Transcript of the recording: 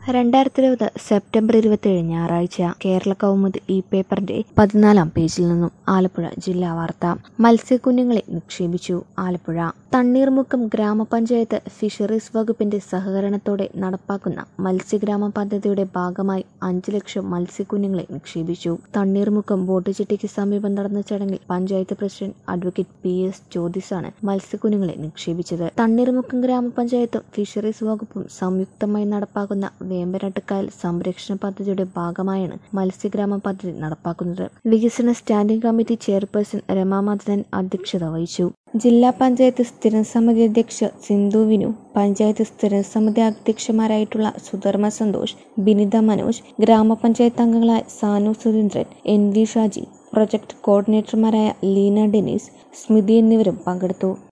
രണ്ടായിരത്തി ഇരുപത് സെപ്റ്റംബർ ഇരുപത്തിയേഴ് ഞായറാഴ്ച കേരള കൗമുദി ഈ പേപ്പറിന്റെ പതിനാലാം പേജിൽ നിന്നും ആലപ്പുഴ ജില്ലാ വാർത്ത മത്സ്യക്കുഞ്ഞുങ്ങളെ നിക്ഷേപിച്ചു ആലപ്പുഴ തണ്ണീർമുക്കം ഗ്രാമപഞ്ചായത്ത് ഫിഷറീസ് വകുപ്പിന്റെ സഹകരണത്തോടെ നടപ്പാക്കുന്ന മത്സ്യഗ്രാമ പദ്ധതിയുടെ ഭാഗമായി അഞ്ചു ലക്ഷം മത്സ്യക്കുഞ്ഞുങ്ങളെ നിക്ഷേപിച്ചു തണ്ണീർമുക്കം ബോട്ട് ചിട്ടിക്ക് സമീപം നടന്ന ചടങ്ങിൽ panchayat president advocate P S ജ്യോതിസാണ് മത്സ്യക്കുഞ്ഞുങ്ങളെ നിക്ഷേപിച്ചത് തണ്ണീർമുക്കം ഗ്രാമപഞ്ചായത്തും ഫിഷറീസ് വകുപ്പും സംയുക്തമായി നടപ്പാക്കുന്ന വേമ്പനാട്ടുകായൽ സംരക്ഷണ പദ്ധതിയുടെ ഭാഗമായാണ് മത്സ്യഗ്രാമ പദ്ധതി നടപ്പാക്കുന്നത് വികസന സ്റ്റാൻഡിംഗ് കമ്മിറ്റി ചെയർപേഴ്സൺ രമാമാധവൻ അധ്യക്ഷത വഹിച്ചു ജില്ലാ പഞ്ചായത്ത് സ്ഥിരം സമിതി അധ്യക്ഷ സിന്ധു വിനു പഞ്ചായത്ത് സ്ഥിരം സമിതി അധ്യക്ഷന്മാരായിട്ടുള്ള സുധർമ്മ സന്തോഷ് ബിനിത മനോജ് ഗ്രാമപഞ്ചായത്ത് അംഗങ്ങളായ Sanu Surendran N V Shaji project കോർഡിനേറ്റർമാരായ ലീന ഡെനീസ് സ്മിതി എന്നിവരും പങ്കെടുത്തു